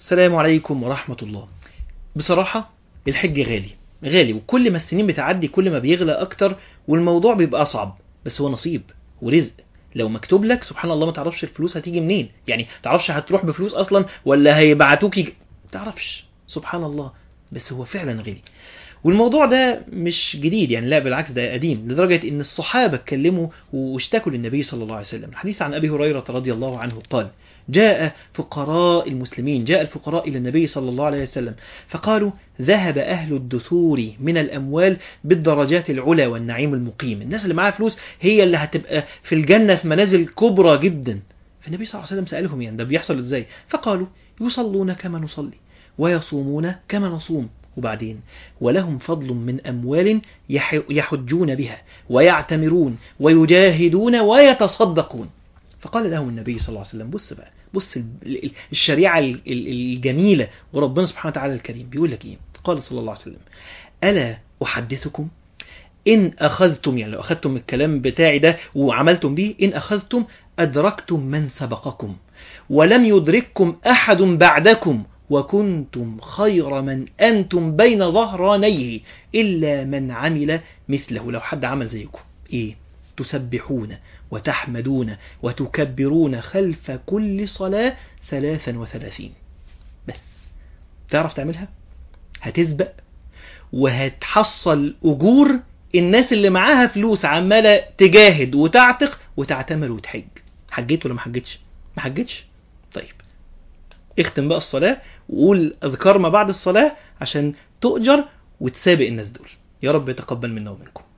السلام عليكم ورحمة الله بصراحة الحج غالي غالي وكل ما السنين بتعدي كل ما بيغلى أكتر والموضوع بيبقى أصعب بس هو نصيب ورزق لو مكتوب لك سبحان الله ما تعرفش الفلوس هتيجي منين يعني تعرفش هتروح بفلوس أصلا ولا هيبعتوك يج... تعرفش سبحان الله بس هو فعلا غالي والموضوع ده مش جديد يعني لا بالعكس ده قديم لدرجة ان الصحابة اتكلموا واشتكوا للنبي صلى الله عليه وسلم الحديث عن ابي هريرة رضي الله عنه قال جاء فقراء المسلمين جاء الفقراء إلى النبي صلى الله عليه وسلم فقالوا ذهب أهل الدثور من الأموال بالدرجات العلى والنعيم المقيم الناس اللي معاها فلوس هي اللي هتبقى في الجنة في منازل كبرى جدا فالنبي صلى الله عليه وسلم سألهم يعني ده بيحصل ازاي فقالوا يصلون كما نصلي ويصومون كما نصوم وبعدين ولهم فضل من أموال يحجون بها ويعتمرون ويجاهدون ويتصدقون فقال لهم النبي صلى الله عليه وسلم بص بقى بص الشريعة الجميلة وربنا سبحانه وتعالى الكريم بيقول لك ايه قال صلى الله عليه وسلم ألا أحدثكم إن أخذتم يعني لو أخذتم الكلام بتاعي ده وعملتم به إن أخذتم أدركتم من سبقكم ولم يدرككم أحد بعدكم وكنتم خير من أنتم بين ظهرانيه إلا من عمل مثله لو حد عمل زيكم إيه تسبحون وتحمدون وتكبرون خلف كل صلاة ثلاثا وثلاثين بس تعرف تعملها هتسبق وهتحصل أجور الناس اللي معاها فلوس عمالة تجاهد وتعتق وتعتمر وتحج حجيت ولا ما حجيتش ما حجيتش طيب اختم بقى الصلاة وقول أذكار ما بعد الصلاة عشان تؤجر وتسابق الناس دول يا رب يتقبل منا ومنكم